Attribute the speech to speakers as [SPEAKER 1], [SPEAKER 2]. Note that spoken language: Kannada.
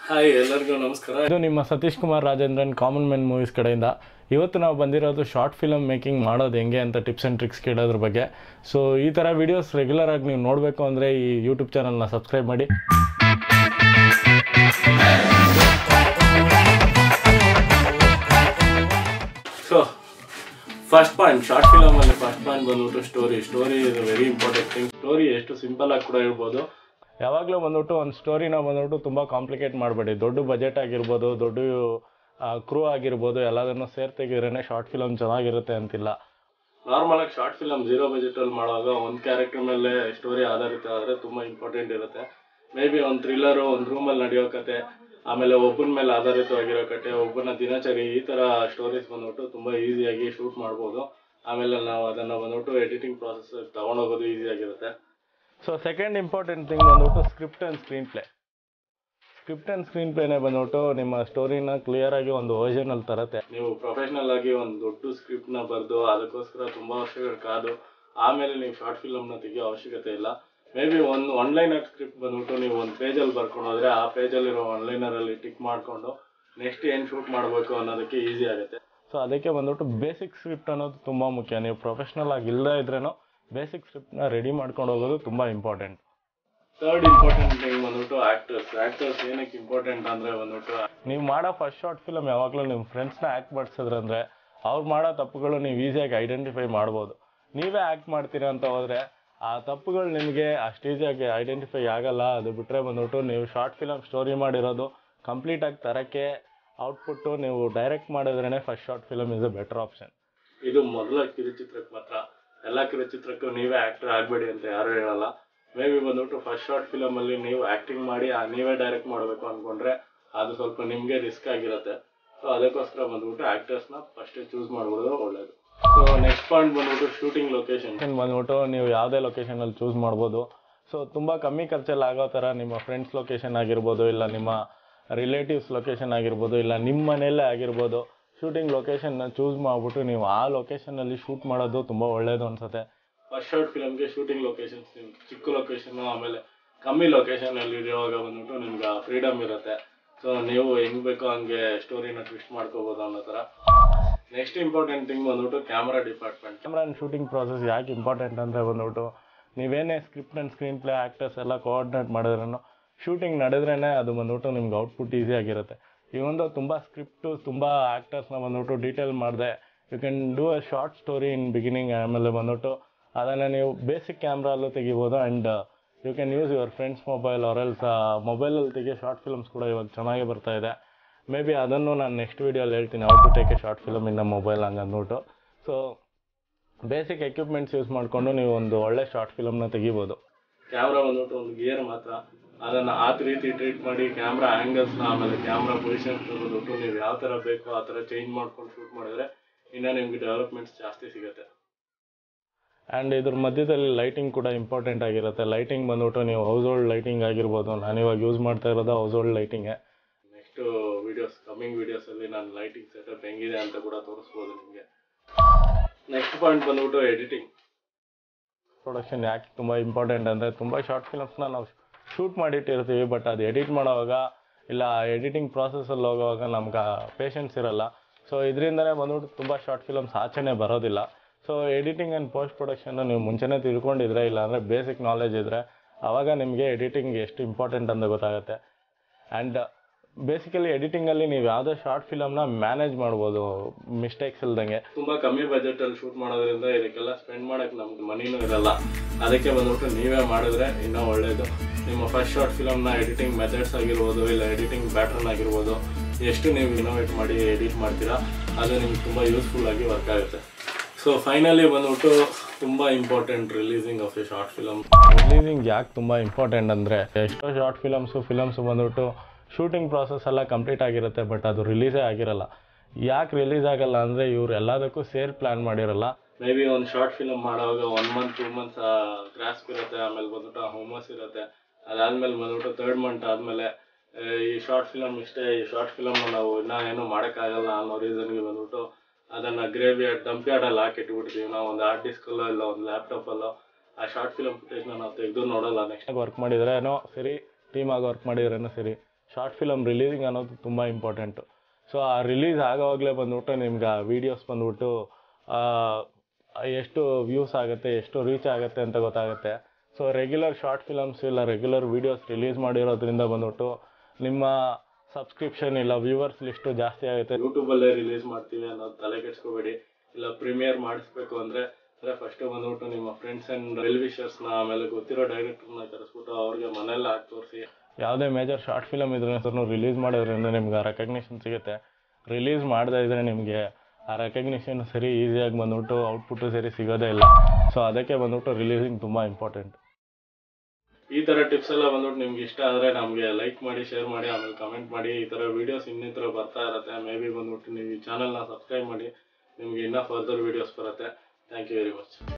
[SPEAKER 1] ಹಾಯ್ ಎಲ್ಲರಿಗೂ ನಮಸ್ಕಾರ
[SPEAKER 2] ಇದು ನಿಮ್ಮ Satish Kumar Rajendran Common Men Movies ಕಡೆಯಿಂದ ಇವತ್ತು ನಾವು ಬಂದಿರೋದು ಶಾರ್ಟ್ ಫಿಲಮ್ ಮೇಕಿಂಗ್ ಮಾಡೋದು ಹೆಂಗೆ ಅಂತ ಟಿಪ್ಸ್ ಆ್ಯಂಡ್ ಟ್ರಿಕ್ಸ್ ಕೇಳೋದ್ರ ಬಗ್ಗೆ ಸೊ ಈ ಥರ ವೀಡಿಯೋಸ್ ರೆಗ್ಯುಲರ್ ಆಗಿ ನೀವು ನೋಡಬೇಕು ಅಂದರೆ ಈ ಯೂಟ್ಯೂಬ್ ಚಾನಲ್ನ ಸಬ್ಸ್ಕ್ರೈಬ್ ಮಾಡಿ
[SPEAKER 1] so first point short film ಅಲ್ಲಿ ಫಸ್ಟ್ ಪಾಯಿಂಟ್ ಬಂದ್ಬಿಟ್ಟು story story is very important thing story ಎಷ್ಟು ಸಿಂಪಲ್ ಆಗಿ ಕೂಡ ಇರ್ಬೋದು
[SPEAKER 2] ಯಾವಾಗಲೂ ಬಂದ್ಬಿಟ್ಟು ಒಂದು ಸ್ಟೋರಿನ ಬಂದ್ಬಿಟ್ಟು ತುಂಬ ಕಾಂಪ್ಲಿಕೇಟ್ ಮಾಡಬೇಡಿ ದೊಡ್ಡ ಬಜೆಟ್ ಆಗಿರ್ಬೋದು ದೊಡ್ಡ ಕ್ರೂ ಆಗಿರ್ಬೋದು ಎಲ್ಲದನ್ನು ಸೇರ್ ತೆಗೆದ್ರೇ ಶಾರ್ಟ್ ಫಿಲಮ್ ಚೆನ್ನಾಗಿರುತ್ತೆ ಅಂತಿಲ್ಲ
[SPEAKER 1] ನಾರ್ಮಲ್ ಆಗಿ ಶಾರ್ಟ್ ಫಿಲಮ್ ಜೀರೋ ಬಜೆಟ್ ಅಲ್ಲಿ ಮಾಡುವಾಗ ಒಂದು ಕ್ಯಾರೆಕ್ಟರ್ ಮೇಲೆ ಸ್ಟೋರಿ ಆಧಾರಿತ ಆದ್ರೆ ತುಂಬಾ ಇಂಪಾರ್ಟೆಂಟ್ ಇರುತ್ತೆ ಮೇ ಬಿ ಒಂದು ಥ್ರಿಲ್ಲರು ಒಂದು ರೂಮಲ್ಲಿ ನಡೆಯೋ ಕತೆ ಆಮೇಲೆ ಒಬ್ಬನ ಮೇಲೆ ಆಧಾರಿತವಾಗಿರೋ ಕತೆ ಒಬ್ಬನ ದಿನಚರಿ ಈ ತರ ಸ್ಟೋರೀಸ್ ಬಂದ್ಬಿಟ್ಟು ತುಂಬಾ ಈಸಿಯಾಗಿ ಶೂಟ್ ಮಾಡ್ಬೋದು ಆಮೇಲೆ ನಾವು ಅದನ್ನ ಬಂದ್ಬಿಟ್ಟು ಎಡಿಟಿಂಗ್ ಪ್ರಾಸೆಸ್ ತಗೊಂಡೋಗೋದು ಈಸಿ ಆಗಿರುತ್ತೆ
[SPEAKER 2] ಸೊ ಸೆಕೆಂಡ್ ಇಂಪಾರ್ಟೆಂಟ್ ಥಿಂಗ್ ಬಂದ್ಬಿಟ್ಟು script and screen play script and screen ಪ್ಲೇನೇ ಬಂದ್ಬಿಟ್ಟು ನಿಮ್ಮ ಸ್ಟೋರಿನ ಕ್ಲಿಯರಾಗಿ ಒಂದು ವರ್ಷನಲ್ಲಿ ತರುತ್ತೆ
[SPEAKER 1] ನೀವು ಪ್ರೊಫೆಷನಲ್ ಆಗಿ ಒಂದು ದೊಡ್ಡ ಸ್ಕ್ರಿಪ್ಟ್ ನ ಬರೆದು ಅದಕ್ಕೋಸ್ಕರ ತುಂಬಾ ವರ್ಷಗಳು ಕಾದು ಆಮೇಲೆ ನೀವು ಶಾರ್ಟ್ ಫಿಲಮ್ ನ ತೆಗಿಯೋ ಅವಶ್ಯಕತೆ ಇಲ್ಲ ಮೇ ಬಿ ಒಂದು ಆನ್ಲೈನರ್ ಸ್ಕ್ರಿಪ್ಟ್ ಬಂದ್ಬಿಟ್ಟು ನೀವು ಒಂದು ಪೇಜಲ್ಲಿ ಬರ್ಕೊಂಡು ಹೋದ್ರೆ ಆ ಪೇಜಲ್ಲಿರೋ ಆನ್ಲೈನರ್ ಅಲ್ಲಿ ಟಿಕ್ ಮಾಡ್ಕೊಂಡು ನೆಕ್ಸ್ಟ್ ಏನು ಶೂಟ್ ಮಾಡಬೇಕು ಅನ್ನೋದಕ್ಕೆ ಈಸಿ ಆಗುತ್ತೆ
[SPEAKER 2] ಸೊ ಅದಕ್ಕೆ ಬಂದ್ಬಿಟ್ಟು ಬೇಸಿಕ್ ಸ್ಕ್ರಿಪ್ಟ್ ಅನ್ನೋದು ತುಂಬ ಮುಖ್ಯ ನೀವು ಪ್ರೊಫೆಷ್ನಲ್ ಆಗಿ ಇಲ್ಲದೇ ಇದ್ರೇನೋ ಬೇಸಿಕ್ ಸ್ಕ್ರಿಪ್ಟ್ನ ರೆಡಿ ಮಾಡ್ಕೊಂಡು ಹೋಗೋದು ತುಂಬ ಇಂಪಾರ್ಟೆಂಟ್
[SPEAKER 1] ಥರ್ಡ್ ಇಂಪಾರ್ಟೆಂಟ್ ಥಿಂಗ್ ಬಂದ್ಬಿಟ್ಟು ಆಕ್ಟರ್ಸ್ ಆಕ್ಟರ್ಸ್ ಏನಕ್ಕೆ ಇಂಪಾರ್ಟೆಂಟ್ ಅಂದ್ರೆ ಬಂದ್ಬಿಟ್ಟು
[SPEAKER 2] ನೀವು ಮಾಡೋ ಫಸ್ಟ್ ಶಾರ್ಟ್ ಫಿಲಮ್ ಯಾವಾಗಲೂ ನಿಮ್ಮ ಫ್ರೆಂಡ್ಸ್ನ ಆ್ಯಕ್ಟ್ ಮಾಡಿಸಿದ್ರಂದ್ರೆ ಅವ್ರು ಮಾಡೋ ತಪ್ಪುಗಳು ನೀವು ಈಸಿಯಾಗಿ ಐಡೆಂಟಿಫೈ ಮಾಡ್ಬೋದು ನೀವೇ ಆ್ಯಕ್ಟ್ ಮಾಡ್ತೀರಾ ಅಂತ ಹೋದರೆ ಆ ತಪ್ಪುಗಳು ನಿಮಗೆ ಅಷ್ಟು ಈಸಿಯಾಗಿ ಐಡೆಂಟಿಫೈ ಆಗಲ್ಲ ಅದು ಬಿಟ್ಟರೆ ಬಂದ್ಬಿಟ್ಟು ನೀವು ಶಾರ್ಟ್ ಫಿಲಮ್ ಸ್ಟೋರಿ ಮಾಡಿರೋದು ಕಂಪ್ಲೀಟಾಗಿ ತರೋಕ್ಕೆ ಔಟ್ಪುಟ್ಟು ನೀವು ಡೈರೆಕ್ಟ್ ಮಾಡಿದ್ರೇ first short film is a better option
[SPEAKER 1] ಇದು ಮೊದಲ ಕಿರುಚಿತ್ರಕ್ಕೆ ಮಾತ್ರ ಎಲ್ಲ ಕಿರುಚಿತ್ರಕ್ಕೂ ನೀವೇ ಆಕ್ಟರ್ ಆಗಬೇಡಿ ಅಂತ ಯಾರು ಹೇಳಲ್ಲ ಮೇ ಬಿ ಬಂದ್ಬಿಟ್ಟು ಫಸ್ಟ್ ಶಾರ್ಟ್ ಫಿಲಮ್ ಅಲ್ಲಿ ನೀವು ಆಕ್ಟಿಂಗ್ ಮಾಡಿ ಆ ನೀವೇ ಡೈರೆಕ್ಟ್ ಮಾಡಬೇಕು ಅನ್ಕೊಂಡ್ರೆ ಅದು ಸ್ವಲ್ಪ ನಿಮಗೆ ರಿಸ್ಕ್ ಆಗಿರುತ್ತೆ ಸೊ ಅದಕ್ಕೋಸ್ಕರ ಬಂದ್ಬಿಟ್ಟು ಆಕ್ಟರ್ಸ್ನ ಫಸ್ಟ್ ಚೂಸ್ ಮಾಡ್ಬೋದು ಒಳ್ಳೇದು ಸೊ ನೆಕ್ಸ್ಟ್ ಪಾಯಿಂಟ್ ಬಂದ್ಬಿಟ್ಟು ಶೂಟಿಂಗ್ ಲೊಕೇಶನ್
[SPEAKER 2] ಲೊಕೇಶನ್ ಬಂದ್ಬಿಟ್ಟು ನೀವು ಯಾವುದೇ ಲೊಕೇಶನಲ್ಲಿ ಚೂಸ್ ಮಾಡ್ಬೋದು ಸೊ ತುಂಬ ಕಮ್ಮಿ ಖರ್ಚಲ್ಲಿ ಆಗೋ ಥರ ನಿಮ್ಮ ಫ್ರೆಂಡ್ಸ್ ಲೊಕೇಶನ್ ಆಗಿರ್ಬೋದು ಇಲ್ಲ ನಿಮ್ಮ ರಿಲೇಟಿವ್ಸ್ ಲೊಕೇಶನ್ ಆಗಿರ್ಬೋದು ಇಲ್ಲ ನಿಮ್ಮ ಮನೆಯಲ್ಲೇ ಆಗಿರ್ಬೋದು ಶೂಟಿಂಗ್ ಲೊಕೇಶನ್ನ ಚೂಸ್ ಮಾಡಿಬಿಟ್ಟು ನೀವು ಆ ಲೊಕೇಶನಲ್ಲಿ ಶೂಟ್ ಮಾಡೋದು ತುಂಬ ಒಳ್ಳೆಯದು ಅನ್ಸುತ್ತೆ
[SPEAKER 1] ಫಸ್ಟ್ ಶಾರ್ಟ್ ಫಿಲಮ್ಗೆ ಶೂಟಿಂಗ್ ಲೊಕೇಶನ್ಸ್ ಚಿಕ್ಕ ಲೊಕೇಶನ್ ಆಮೇಲೆ ಕಮ್ಮಿ ಲೊಕೇಶನ್ ಅಲ್ಲಿ ಇರುವಾಗ ಬಂದ್ಬಿಟ್ಟು ನಿಮ್ಗೆ ಫ್ರೀಡಮ್ ಇರುತ್ತೆ ಸೊ ನೀವು ಹೆಂಗ್ ಬೇಕೋ ಹಂಗೆ ಸ್ಟೋರಿನ ಟ್ವಿಸ್ಟ್ ಮಾಡ್ಕೋಬಹುದು ಅನ್ನೋ ಥರ ನೆಕ್ಸ್ಟ್ ಇಂಪಾರ್ಟೆಂಟ್ ಥಿಂಗ್ ಬಂದ್ಬಿಟ್ಟು camera department
[SPEAKER 2] camera and shooting process ಯಾಕೆ ಇಂಪಾರ್ಟೆಂಟ್ ಅಂದರೆ ಬಂದ್ಬಿಟ್ಟು ನೀವೇನೇ script and screen play actors ಎಲ್ಲ ಕೋಆರ್ಡಿನೇಟ್ ಮಾಡಿದ್ರೂ ಶೂಟಿಂಗ್ ನಡೆದ್ರೇ ಅದು ಬಂದ್ಬಿಟ್ಟು ನಿಮ್ಗೆ ಔಟ್ಪುಟ್ ಈಸಿ ಆಗಿರುತ್ತೆ ಈ ಒಂದು ತುಂಬ ಸ್ಕ್ರಿಪ್ಟು ತುಂಬ ಆ್ಯಕ್ಟರ್ಸ್ನ ಬಂದ್ಬಿಟ್ಟು ಡೀಟೇಲ್ ಮಾಡಿದೆ you can do a short story in beginning ಆಮೇಲೆ ಬಂದ್ಬಿಟ್ಟು ಅದನ್ನು ನೀವು ಬೇಸಿಕ್ ಕ್ಯಾಮ್ರಲ್ಲೂ ತೆಗಿಬೋದು and you can use your friends mobile or else ಮೊಬೈಲಲ್ಲಿ ತೆಗಿಯೋ ಶಾರ್ಟ್ ಫಿಲ್ಮ್ಸ್ ಕೂಡ ಇವಾಗ ಚೆನ್ನಾಗೇ ಬರ್ತಾ ಇದೆ ಮೇ ಬಿ ಅದನ್ನು ನಾನು ನೆಕ್ಸ್ಟ್ ವೀಡಿಯೋಲಿ ಹೇಳ್ತೀನಿ how to take a short film in mobile ಹಂಗೆ ಅಂದ್ಬಿಟ್ಟು ಸೊ ಬೇಸಿಕ್ ಎಕ್ವಿಪ್ಮೆಂಟ್ಸ್ ಯೂಸ್ ಮಾಡಿಕೊಂಡು ನೀವು ಒಂದು ಒಳ್ಳೆ ಶಾರ್ಟ್ ಫಿಲಮ್ನ ತೆಗಿಬೋದು
[SPEAKER 1] ಕ್ಯಾಮ್ರಾ ಬಂದ್ಬಿಟ್ಟು ಒಂದು ಗೇರ್ ಮಾತ್ರ ಅದನ್ನ ಆ ರೀತಿ ಟ್ರೀಟ್ ಮಾಡಿ ಕ್ಯಾಮ್ರಾ ಆಂಗಲ್ಸ್ನ ಆಮೇಲೆ ಕ್ಯಾಮ್ರಾ ಪೊಸಿಷನ್ಸ್ ಬಂದ್ಬಿಟ್ಟು ನೀವು ಯಾವ ಥರ ಬೇಕೋ ಆ ಥರ ಚೇಂಜ್ ಮಾಡ್ಕೊಂಡು ಶೂಟ್ ಮಾಡಿದ್ರೆ ಇನ್ನ ನಿಮ್ಗೆ ಡೆವಲಪ್ಮೆಂಟ್ಸ್ ಜಾಸ್ತಿ ಸಿಗುತ್ತೆ
[SPEAKER 2] ಆ್ಯಂಡ್ ಇದ್ರ ಮಧ್ಯದಲ್ಲಿ ಲೈಟಿಂಗ್ ಕೂಡ ಇಂಪಾರ್ಟೆಂಟ್ ಆಗಿರುತ್ತೆ ಲೈಟಿಂಗ್ ಬಂದ್ಬಿಟ್ಟು ನೀವು ಹೌಸ್ ಹೋಲ್ಡ್ ಲೈಟಿಂಗ್ ಆಗಿರ್ಬೋದು ನಾನು ಇವಾಗ ಯೂಸ್ ಮಾಡ್ತಾ ಇರೋದು ಹೌಸ್ ಹೋಲ್ಡ್ ಲೈಟಿಂಗೇ
[SPEAKER 1] ನೆಕ್ಸ್ಟ್ ವಿಡಿಯೋಸ್ ಕಮ್ಮಿಂಗ್ ವಿಡಿಯೋಸಲ್ಲಿ ನಾನು ಲೈಟಿಂಗ್ ಸೆಟಪ್ ಹೆಂಗಿದೆ ಅಂತ ಕೂಡ ತೋರಿಸ್ಬೋದು ನಿಮಗೆ ನೆಕ್ಸ್ಟ್ ಪಾಯಿಂಟ್ ಬಂದ್ಬಿಟ್ಟು ಎಡಿಟಿಂಗ್
[SPEAKER 2] ಪ್ರೊಡಕ್ಷನ್ ಯಾಕೆ ತುಂಬ ಇಂಪಾರ್ಟೆಂಟ್ ಅಂದರೆ ತುಂಬ ಶಾರ್ಟ್ ಫಿಲಮ್ಸ್ನ ನಾವು ಶೂಟ್ ಮಾಡಿಟ್ಟಿರ್ತೀವಿ ಬಟ್ ಅದು ಎಡಿಟ್ ಮಾಡೋವಾಗ ಇಲ್ಲ ಎಡಿಟಿಂಗ್ ಪ್ರಾಸೆಸಲ್ಲಿ ಹೋಗುವಾಗ ನಮ್ಗೆ ಪೇಷನ್ಸ್ ಇರಲ್ಲ ಸೊ ಇದರಿಂದನೇ ಬಂದ್ಬಿಟ್ಟು ತುಂಬ ಶಾರ್ಟ್ ಫಿಲಮ್ಸ್ ಆಚೆನೇ ಬರೋದಿಲ್ಲ so editing and post production ನೀವು ಮುಂಚೆನೇ ತಿಳ್ಕೊಂಡಿದ್ರೆ ಇಲ್ಲಾಂದರೆ ಬೇಸಿಕ್ ನಾಲೆಜ್ ಇದ್ದರೆ ಆವಾಗ ನಿಮಗೆ ಎಡಿಟಿಂಗ್ ಎಷ್ಟು ಇಂಪಾರ್ಟೆಂಟ್ ಅಂತ ಗೊತ್ತಾಗುತ್ತೆ ಆ್ಯಂಡ್ ಬೇಸಿಕಲಿ ಎಡಿಟಿಂಗಲ್ಲಿ ನೀವು ಯಾವುದೇ ಶಾರ್ಟ್ ಫಿಲಮ್ನ ಮ್ಯಾನೇಜ್ ಮಾಡ್ಬೋದು ಮಿಸ್ಟೇಕ್ಸ್ ಇಲ್ದಂಗೆ
[SPEAKER 1] ತುಂಬಾ ಕಮ್ಮಿ ಬಜೆಟ್ ಅಲ್ಲಿ ಶೂಟ್ ಮಾಡೋದ್ರಿಂದ ಇದಕ್ಕೆಲ್ಲ ಸ್ಪೆಂಡ್ ಮಾಡಕ್ ನಮ್ಗೆ ಮನಿನೂ ಇರಲ್ಲ ಅದಕ್ಕೆ ಬಂದ್ಬಿಟ್ಟು ನೀವೇ ಮಾಡಿದ್ರೆ ಇನ್ನೂ ಒಳ್ಳೇದು ನಿಮ್ಮ ಫಸ್ಟ್ ಶಾರ್ಟ್ ಫಿಲಮ್ನ ಎಡಿಟಿಂಗ್ ಮೆಥಡ್ಸ್ ಆಗಿರ್ಬೋದು ಇಲ್ಲ ಎಡಿಟಿಂಗ್ ಪ್ಯಾಟರ್ನ್ ಆಗಿರ್ಬೋದು ಎಷ್ಟು ನೀವು ಇನೋವೇಟ್ ಮಾಡಿ ಎಡಿಟ್ ಮಾಡ್ತೀರಾ ಅದು ನಿಮ್ಗೆ ತುಂಬ ಯೂಸ್ಫುಲ್ ಆಗಿ ವರ್ಕ್ ಆಗುತ್ತೆ ಸೊ ಫೈನಲಿ ಬಂದ್ಬಿಟ್ಟು ತುಂಬ important releasing of a short film
[SPEAKER 2] releasing ಯಾಕೆ ತುಂಬ ಇಂಪಾರ್ಟೆಂಟ್ ಅಂದರೆ ಎಷ್ಟೋ ಶಾರ್ಟ್ ಫಿಲಮ್ಸು ಫಿಲಮ್ಸು ಬಂದ್ಬಿಟ್ಟು ಶೂಟಿಂಗ್ ಪ್ರಾಸೆಸ್ ಎಲ್ಲ ಕಂಪ್ಲೀಟ್ ಆಗಿರುತ್ತೆ ಬಟ್ ಅದು ರಿಲೀಸೇ ಆಗಿರಲ್ಲ ಯಾಕೆ ರಿಲೀಸ್ ಆಗಲ್ಲ ಅಂದರೆ ಇವ್ರು ಎಲ್ಲದಕ್ಕೂ ಸೇರಿ ಪ್ಲ್ಯಾನ್ ಮಾಡಿರಲ್ಲ
[SPEAKER 1] ಮೇ ಬಿ ಒಂದು ಶಾರ್ಟ್ ಫಿಲಮ್ ಮಾಡುವಾಗ one month two months grasp ಇರುತ್ತೆ ಆಮೇಲೆ ಬಂದ್ಬಿಟ್ಟು ಹೋಮ್ವರ್ಕ್ಸ್ ಇರುತ್ತೆ ಅದಾದ್ಮೇಲೆ ಬಂದ್ಬಿಟ್ಟು ತರ್ಡ್ ಮಂತ್ ಆದಮೇಲೆ ಈ ಶಾರ್ಟ್ ಫಿಲಮ್ ಇಷ್ಟೇ ಈ ಶಾರ್ಟ್ ಫಿಲಮ್ನ ನಾವು ಇನ್ನೂ ಏನೂ ಮಾಡೋಕ್ಕಾಗಲ್ಲ ಅನ್ನೋ ರೀಸನ್ಗೆ ಬಂದ್ಬಿಟ್ಟು ಅದನ್ನು ಗ್ರೇವಿ ಡಂಪ್ ಯಾರ್ಡಲ್ಲಿ ಹಾಕಿಟ್ಬಿಡ್ತೀವಿ ನಾವು ಒಂದು ಹಾರ್ಡ್ ಡಿಸ್ಕಲ್ಲೋ ಇಲ್ಲ ಒಂದು ಲ್ಯಾಪ್ಟಾಪಲ್ಲೋ ಆ ಶಾರ್ಟ್ ಫಿಲಮ್ ಫುಟೇಜ್ನ ನಾವು ತೆಗೆದು ನೋಡಲ್ಲ ನೆಕ್ಸ್ಟ್
[SPEAKER 2] ವರ್ಕ್ ಮಾಡಿದ್ರೇನೋ ಸರಿ ಟೀಮಾಗಿ ವರ್ಕ್ ಮಾಡಿದ್ರೇನೋ ಸರಿ ಶಾರ್ಟ್ ಫಿಲಮ್ ರಿಲೀಸಿಂಗ್ ಅನ್ನೋದು ತುಂಬ ಇಂಪಾರ್ಟೆಂಟು ಸೊ ಆ ರಿಲೀಸ್ ಆಗೋವಾಗಲೇ ಬಂದ್ಬಿಟ್ಟು ನಿಮ್ಗೆ ಆ ವೀಡಿಯೋಸ್ ಬಂದ್ಬಿಟ್ಟು ಆ, ಎಷ್ಟು ವ್ಯೂಸ್ ಆಗುತ್ತೆ ಎಷ್ಟು ರೀಚ್ ಆಗುತ್ತೆ ಅಂತ ಗೊತ್ತಾಗುತ್ತೆ ಸೊ ರೆಗ್ಯುಲರ್ ಶಾರ್ಟ್ ಫಿಲಮ್ಸ್ ಇಲ್ಲ ರೆಗ್ಯುಲರ್ ವೀಡಿಯೋಸ್ ರಿಲೀಸ್ ಮಾಡಿರೋದ್ರಿಂದ ಬಂದ್ಬಿಟ್ಟು ನಿಮ್ಮ ಸಬ್ಸ್ಕ್ರಿಪ್ಷನ್ ಇಲ್ಲ ವ್ಯೂವರ್ಸ್ ಲಿಸ್ಟು ಜಾಸ್ತಿ ಆಗುತ್ತೆ
[SPEAKER 1] ಯೂಟ್ಯೂಬಲ್ಲೇ ರಿಲೀಸ್ ಮಾಡ್ತೀವಿ ಅನ್ನೋದು ತಲೆ ಕೆಡ್ಸ್ಕೋಬೇಡಿ ಇಲ್ಲ ಪ್ರೀಮಿಯರ್ ಮಾಡಿಸ್ಬೇಕು ಅಂದರೆ ಅಂದರೆ ಫಸ್ಟು ಬಂದ್ಬಿಟ್ಟು ನಿಮ್ಮ ಫ್ರೆಂಡ್ಸ್ ಆ್ಯಂಡ್ ವೆಲ್ ವಿಷರ್ಸ್ನ ಆಮೇಲೆ ಗೊತ್ತಿರೋ ಡೈರೆಕ್ಟರ್ನ ಕರೆಸ್ಬಿಟ್ಟು ಅವ್ರಿಗೆ ಮನೆಯಲ್ಲ ಹಾಕಿ ತೋರಿಸಿ
[SPEAKER 2] ಯಾವುದೇ ಮೇಜರ್ ಶಾರ್ಟ್ ಫಿಲಮ್ ಇದ್ರೂ ರಿಲೀಸ್ ಮಾಡೋದ್ರಿಂದ ನಿಮ್ಗೆ ಆ ರೆಕಗ್ನಿಷನ್ ಸಿಗುತ್ತೆ ರಿಲೀಸ್ ಮಾಡದೇ ಇದ್ದರೆ ನಿಮಗೆ ಆ ರೆಕಗ್ನಿಷನ್ ಸರಿ ಈಸಿಯಾಗಿ ಬಂದ್ಬಿಟ್ಟು ಔಟ್ಪುಟ್ಟು ಸರಿ ಸಿಗೋದೇ ಇಲ್ಲ ಸೊ ಅದಕ್ಕೆ ಬಂದ್ಬಿಟ್ಟು ರಿಲೀಸಿಂಗ್ ತುಂಬ ಇಂಪಾರ್ಟೆಂಟ್
[SPEAKER 1] ಈ ಥರ ಟಿಪ್ಸ್ ಎಲ್ಲ ಬಂದ್ಬಿಟ್ಟು ನಿಮ್ಗೆ ಇಷ್ಟ ಆದರೆ ನಮಗೆ ಲೈಕ್ ಮಾಡಿ ಶೇರ್ ಮಾಡಿ ಆಮೇಲೆ ಕಮೆಂಟ್ ಮಾಡಿ ಈ ಥರ ವೀಡಿಯೋಸ್ ಇನ್ನಿತರ ಬರ್ತಾ ಇರುತ್ತೆ ಮೇ ಬಿ ಬಂದ್ಬಿಟ್ಟು ನೀವು ಈ ಚಾನಲ್ನ ಸಬ್ಸ್ಕ್ರೈಬ್ ಮಾಡಿ ನಿಮಗೆ ಇನ್ನೂ ಫರ್ದರ್ ವೀಡಿಯೋಸ್ ಬರುತ್ತೆ ಥ್ಯಾಂಕ್ ಯು ವೆರಿ ಮಚ್